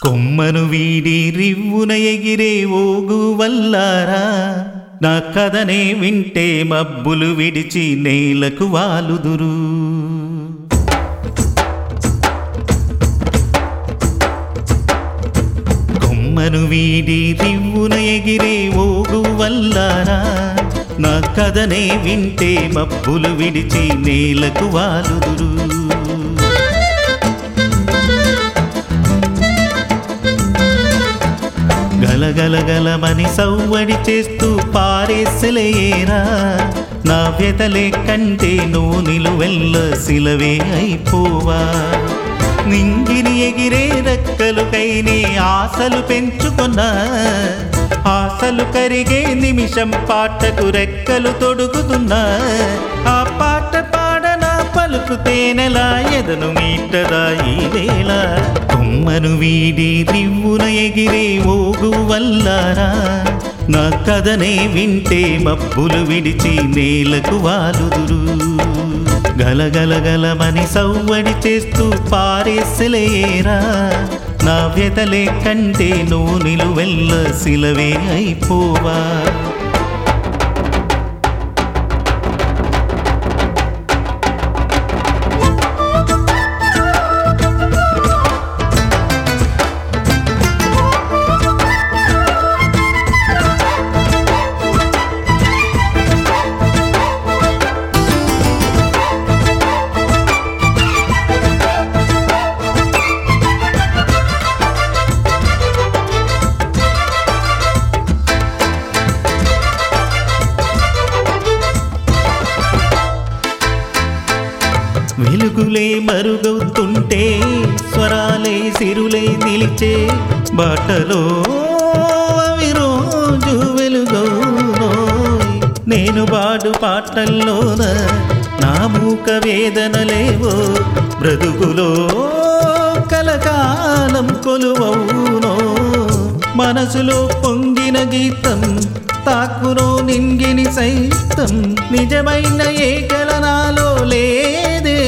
కొమ్మను వీడి రివ్వున ఎగిరే ఓగు వల్లారా నా కథనే వింటే మబ్బులు విడిచి నేలకు వాలుదురు కొమ్మను వీడి రివ్వున ఎగిరే ఓగు వల్లారా నా కథనే వింటే మబ్బులు విడిచి నేలకు వాలుదురు గలగలగలమని సవ్వడి చేస్తూ పారేసలేరా నా వ్యతలే కంటే నువ్వు నిలువెల్ల సిలవే అయిపోవా నింగిని ఎగిరే రెక్కలుకైనే ఆశలు పెంచుకున్నా ఆశలు కరిగే నిమిషం పాటకు రెక్కలు తొడుగుతున్నా ఆ పాట పాడనా పలుకు తేనెలా ఎదను మీటదా ఈ వేళ కొమ్మను వీడి రివ్వున ఎగిరే ఓగు వల్లారా నా కథనే వింటే మబ్బులు విడిచి నేలకు వాలుదురు గలగలగలమని సవ్వడి చేస్తూ పారేసలేరా నా వ్యతలే కంటే నువ్వు నిలువెల్ల సిలవే అయిపోవా వెలుగులే మరుగవుతుంటే స్వరాలే సిరులే నిలిచే బాటలో అవి రోజు వెలుగోనోయ్ నేను బాడు పాటల్లోన నా మూక వేదనలేవో బ్రతుకులో కలకాలం కొలువవునో మనసులో పొంగిన గీతం తాకునో నింగిని సైతం నిజమైన ఏకలనాలో లేదే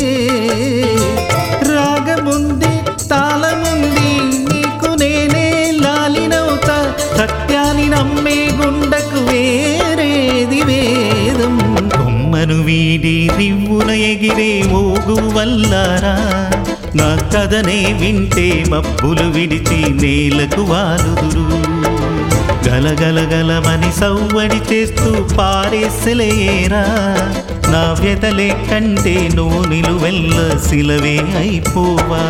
రాగముంది తాళముంది నీకు నేనే లాలినవుతా సత్యాన్ని నమ్మే గుండకు వేరేది వేదం కొమ్మను వీడి రివ్వున ఎగిరే ఓగు వల్లారా నా కథనే వింటే మబ్బులు విడిచి నేలకు వాలుదురు గలగలగలమని సవ్వడి చేస్తూ పారేసలేరా నా వ్యతలే కంటే నువ్వు నిలువెల్ల సిలవే అయిపోవా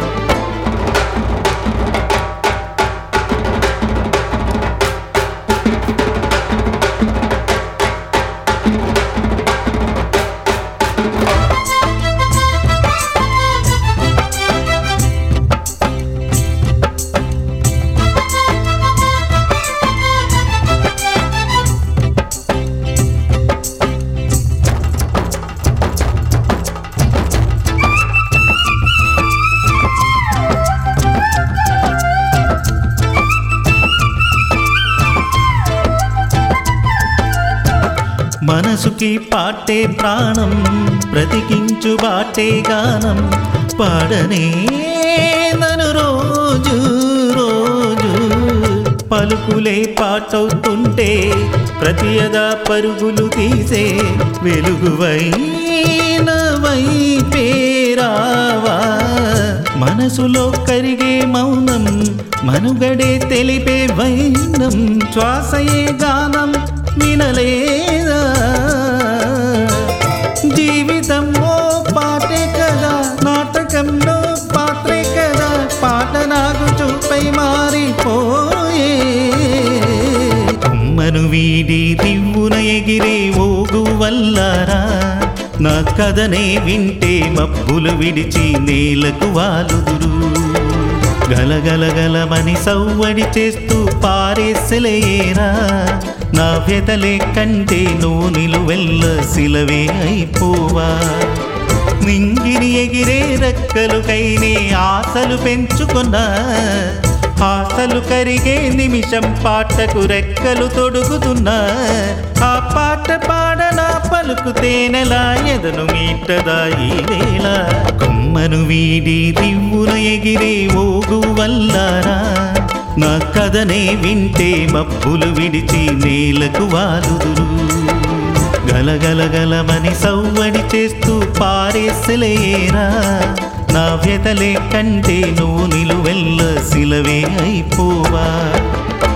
మనసుకి పాటే ప్రాణం బ్రతికించు బాటే గానం పాడనే నను రోజు రోజు పలుకులే పాటవుతుంటే ప్రతియదా పరుగులు తీసే వెలుగువై నవై పేరావా మనసులో కరిగే మౌనం మనుగడే తెలిపే వైనం శ్వాసయే గానం వినలేదా జీవితం ఓ పాటే కదా నాటకంలో పాత్రే కదా పాట నాకు చూపై మారిపోయే కొమ్మను వీడి రివ్వున ఎగిరే ఓగు వల్లారా నా కథనే వింటే మబ్బులు విడిచి నేలకు వాలుదురు గలగలగలమని సవ్వడి చేస్తూ పారేసలేరా నా వ్యతలే కంటే నువ్వు నిలువెల్ల సిలవే అయిపోవా నింగిని ఎగిరే రెక్కలుకైనే ఆశలు పెంచుకున్నా ఆశలు కరిగే నిమిషం పాట పాటకు రెక్కలు తొడుగుతున్నా ఆ పాట పాడనా పలుకు తేనెలా ఎదను మీటదా ఈ వేళ కొమ్మను వీడి రివ్వున ఎగిరే ఓగు వల్లారా నా కథనే వింటే మబ్బులు విడిచి నేలకు వాలుదురు గలగలగలమని సవ్వడి చేస్తూ పారేసలేరా నా వ్యతలే కంటే నువ్వు నిలువెల్ల సిలవే అయిపోవా